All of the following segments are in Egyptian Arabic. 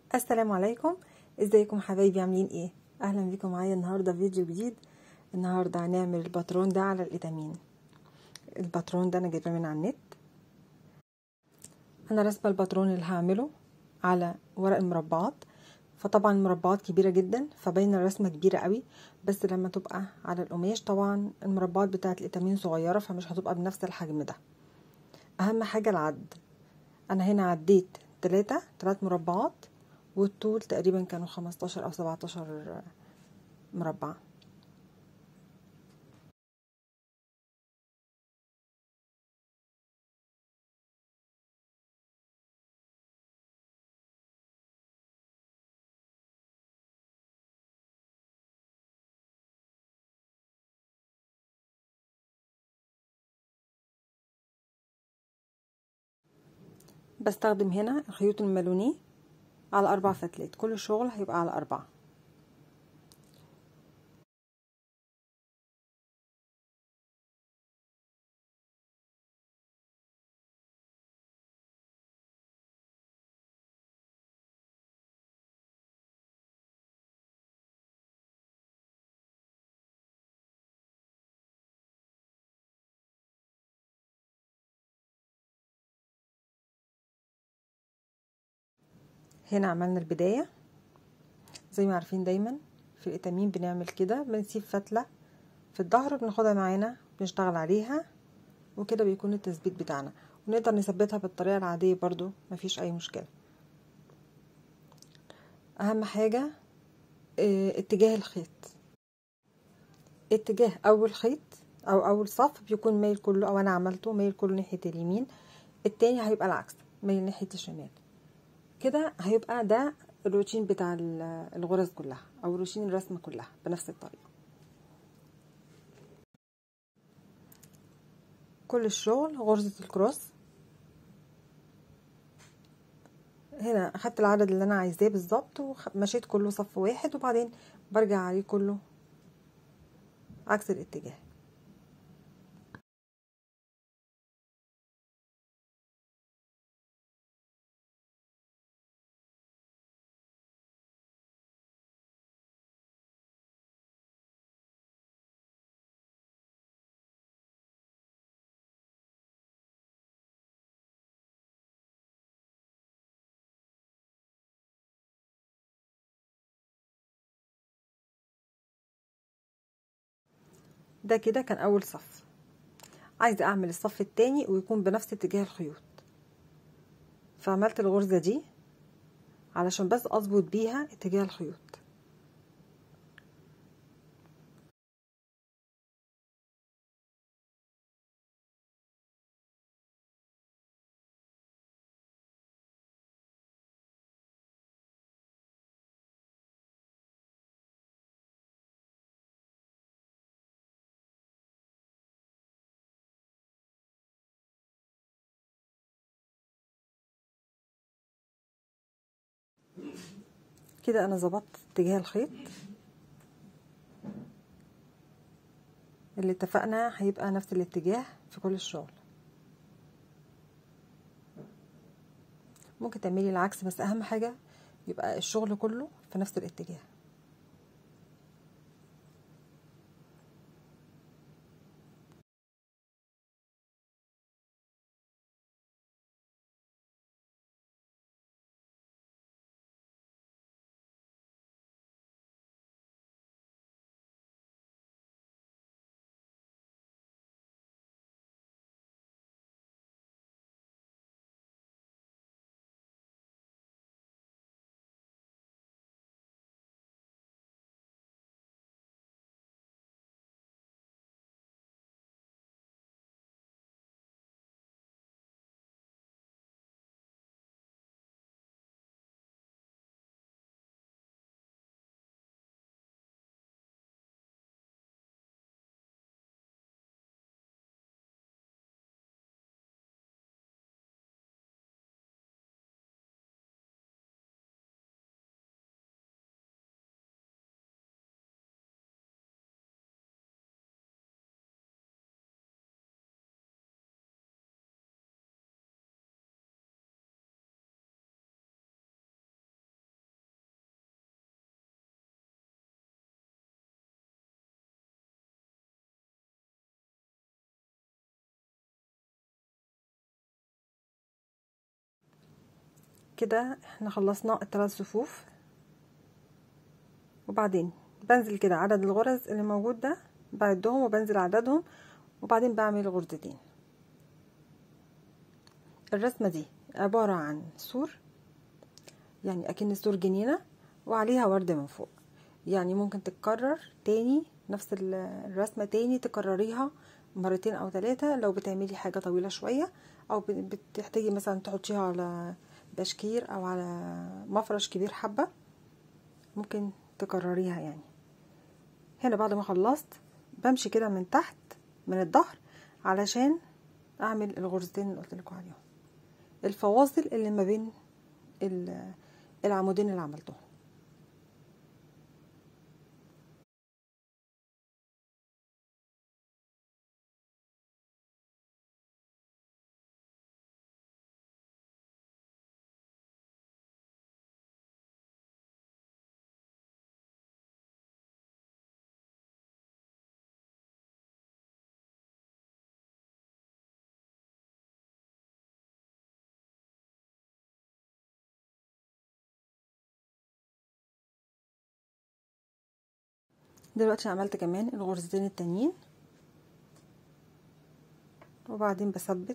السلام عليكم ازيكم حبايبي عاملين ايه اهلا بيكم معايا النهارده فيديو جديد النهارده هنعمل الباترون ده على الاتامين الباترون ده انا جايباه من على النت انا رسمه الباترون اللي هعمله على ورق المربعات فطبعا المربعات كبيره جدا فباينه الرسمه كبيره قوي بس لما تبقى على القماش طبعا المربعات بتاعه الاتامين صغيره فمش هتبقى بنفس الحجم ده اهم حاجه العد انا هنا عديت تلاتة تلات مربعات والطول تقريبا كانوا خمستاشر او سبعتاشر مربع بستخدم هنا الخيوط المالونيه على أربع فتلات كل الشغل هيبقى على أربعة هنا عملنا البداية زي ما عارفين دايما في الاتامين بنعمل كده بنسيب فتلة في الظهر بناخدها معانا بنشتغل عليها وكده بيكون التثبيت بتاعنا ونقدر نثبتها بالطريقة العادية برضو مفيش اي مشكلة اهم حاجة اه اتجاه الخيط اتجاه اول خيط او اول صف بيكون مايل كله او انا عملته مايل كله ناحية اليمين التاني هيبقى العكس مايل ناحية الشمال كده هيبقى ده الروتين بتاع الغرز كلها او روتين الرسمه كلها بنفس الطريقه كل الشغل غرزه الكروس هنا اخدت العدد اللي انا عايزاه بالظبط ومشيت كله صف واحد وبعدين برجع عليه كله عكس الاتجاه ده كده كان اول صف عايزه اعمل الصف التاني ويكون بنفس اتجاه الخيوط فعملت الغرزه دي علشان بس اظبط بيها اتجاه الخيوط كده انا ظبطت اتجاه الخيط اللي اتفقنا هيبقى نفس الاتجاه في كل الشغل ممكن تعملي العكس بس اهم حاجة يبقى الشغل كله في نفس الاتجاه كده احنا خلصنا الثلاث صفوف وبعدين بنزل كده عدد الغرز اللي موجود ده بعدهم وبنزل عددهم وبعدين بعمل غرزتين الرسمة دي عبارة عن سور يعني اكن سور جنينة وعليها ورد من فوق يعني ممكن تتكرر تاني نفس الرسمة تاني تكرريها مرتين او ثلاثة لو بتعملي حاجة طويلة شوية او بتحتاجي مثلا تحطيها على بشكير او على مفرش كبير حبة ممكن تكرريها يعني هنا بعد ما خلصت بمشي كده من تحت من الظهر علشان اعمل الغرزتين اللي قلت لكم عليهم الفواصل اللي ما بين العمودين اللي عملتهم دلوقتي عملت كمان الغرزتين التانيين وبعدين بثبت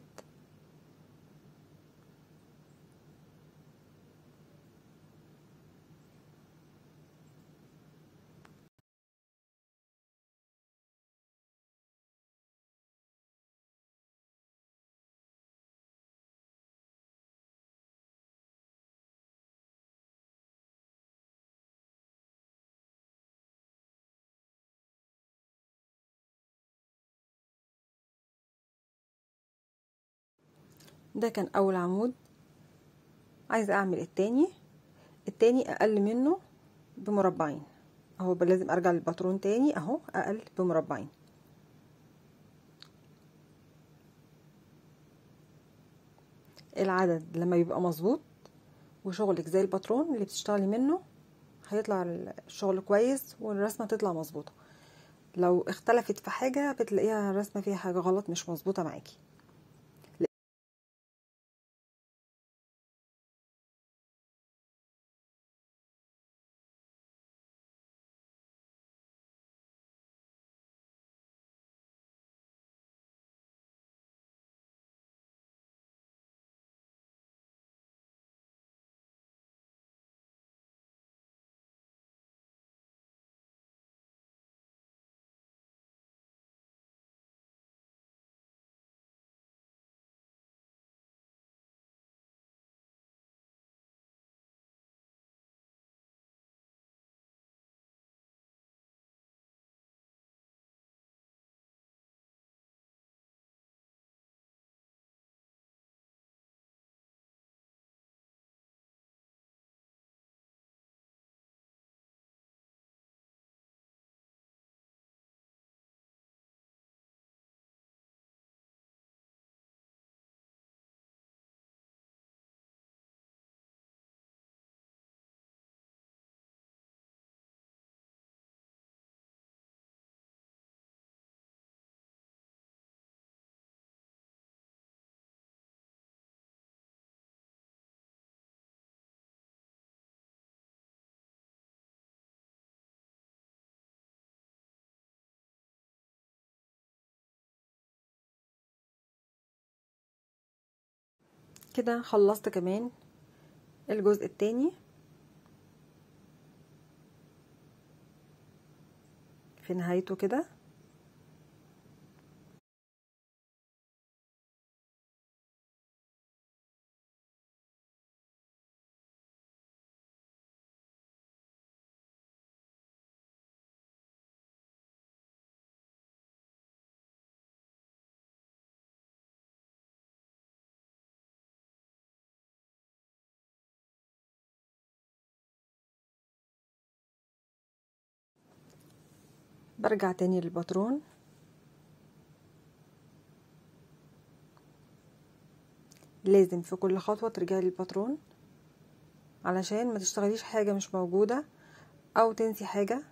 ده كان اول عمود عايزه اعمل التاني التاني اقل منه بمربعين اهو لازم ارجع للباترون تاني اهو اقل بمربعين العدد لما بيبقى مظبوط وشغلك زي الباترون اللي بتشتغلي منه هيطلع الشغل كويس والرسمه تطلع مظبوطه لو اختلفت في حاجه بتلاقيها الرسمه فيها حاجه غلط مش مظبوطه معاكي كده خلصت كمان الجزء التاني في نهايته كده برجع تاني للباترون لازم في كل خطوة ترجعي للباترون علشان ما تشتغليش حاجة مش موجودة او تنسي حاجة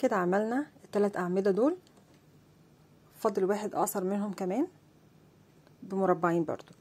كده عملنا الثلاث اعمده دول فاضل واحد اقصر منهم كمان بمربعين برضو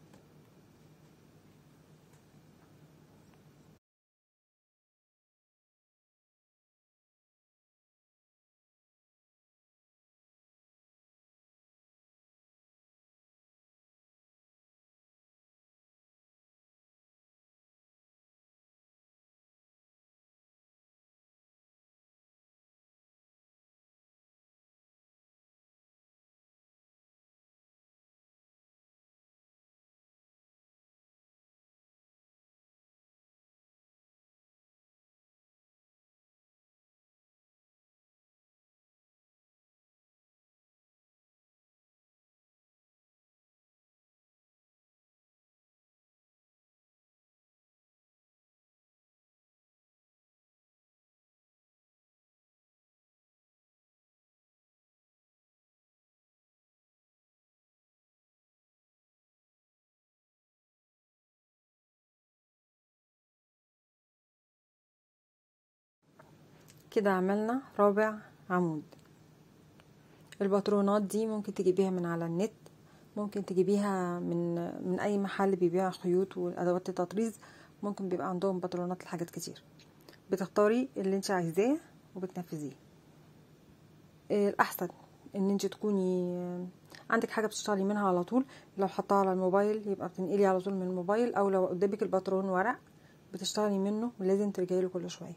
كده عملنا رابع عمود الباترونات دي ممكن تجيبيها من على النت ممكن تجيبيها من من اي محل بيبيع خيوط وادوات التطريز ممكن بيبقى عندهم باترونات لحاجات كتير بتختاري اللي انت عايزاه وبتنفذيه الاحسن ان انت تكوني عندك حاجه بتشتغلي منها على طول لو حطها على الموبايل يبقى بتنقلي على طول من الموبايل او لو قدامك الباترون ورق بتشتغلي منه ولازم ترجعي له كل شويه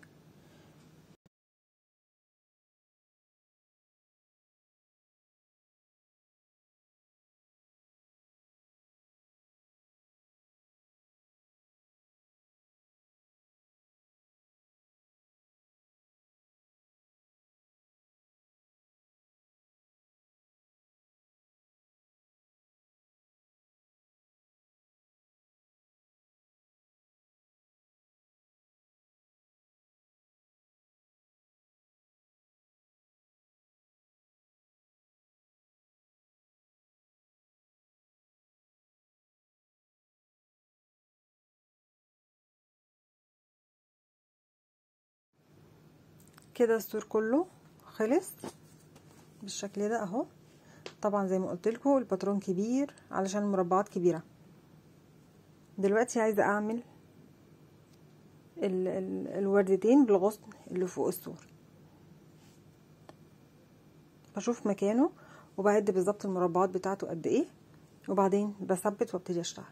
كده السور كله خلص بالشكل ده اهو طبعا زي ما قلت لكم الباترون كبير علشان المربعات كبيره دلوقتي عايزه اعمل ال ال الوردتين بالغصن اللي فوق السور بشوف مكانه وبعد بالظبط المربعات بتاعته قد ايه وبعدين بثبت وابتدي اشتغل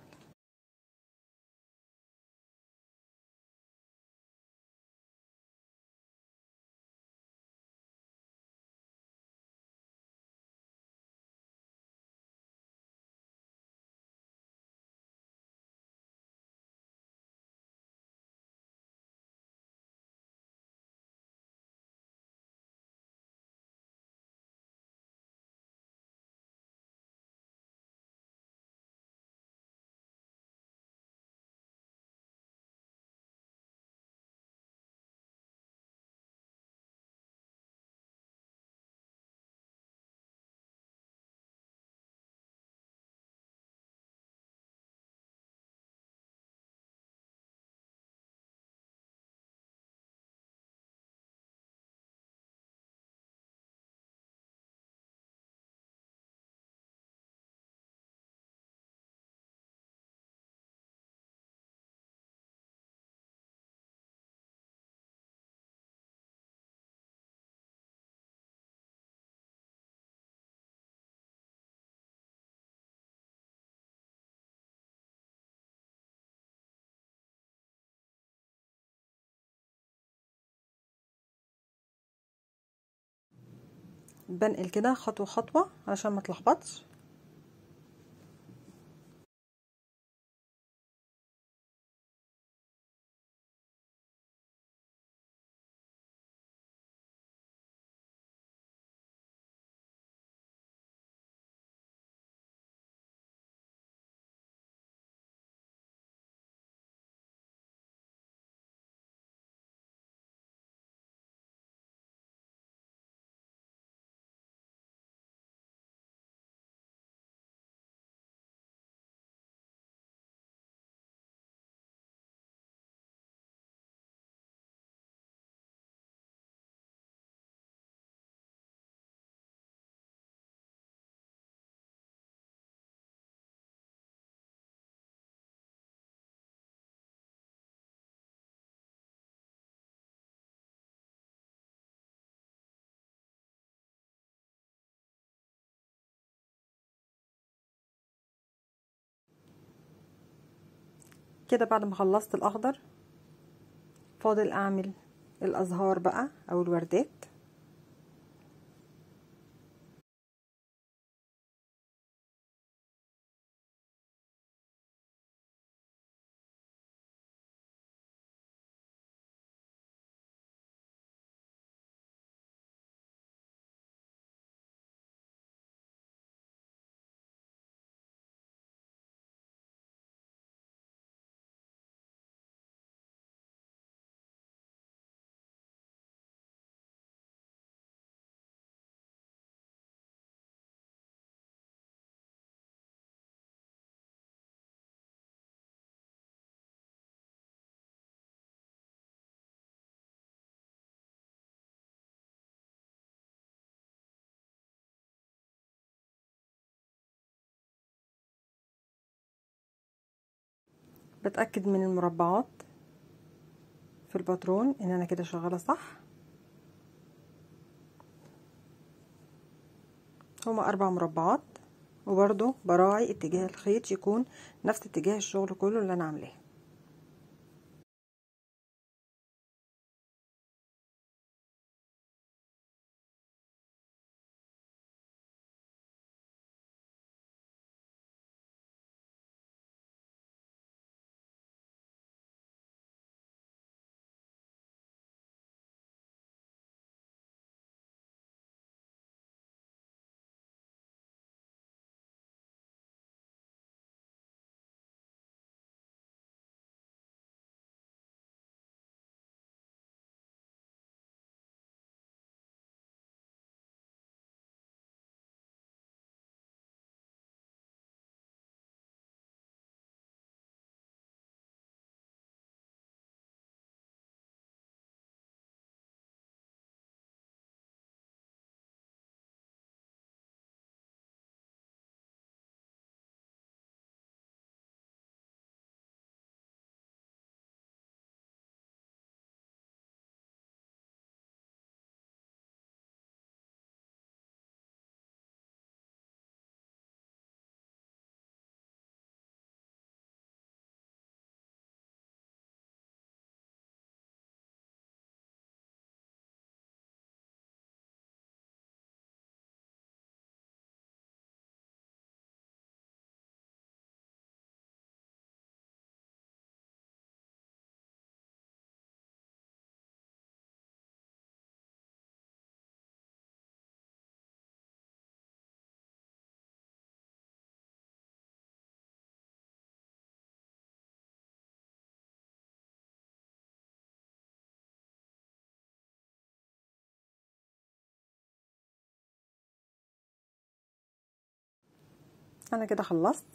بنقل كده خطوه خطوه علشان ما اتلخبطش كده بعد ما خلصت الاخضر فاضل اعمل الازهار بقى او الوردات بتأكد من المربعات في الباترون ان انا كده شغالة صح هما اربع مربعات وبرضو براعي اتجاه الخيط يكون نفس اتجاه الشغل كله اللي انا عاملاه انا كده خلصت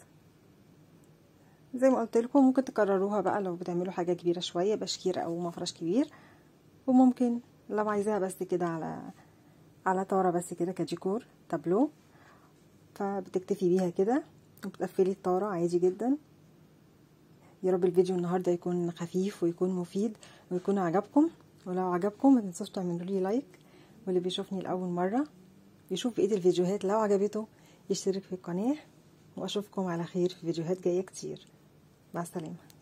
زي ما قلت لكم ممكن تكرروها بقى لو بتعملوا حاجه كبيره شويه بشكير او مفرش كبير وممكن لو عايزاها بس كده على على طاره بس كده كديكور تابلو فبتكتفي بيها كده وبتقفلي الطاره عادي جدا يا رب الفيديو النهارده يكون خفيف ويكون مفيد ويكون عجبكم ولو عجبكم ما تنسوش تعملوا لي لايك واللي بيشوفني لاول مره يشوف بقيه الفيديوهات لو عجبته يشترك في القناه واشوفكم على خير في فيديوهات جايه كتير مع السلامه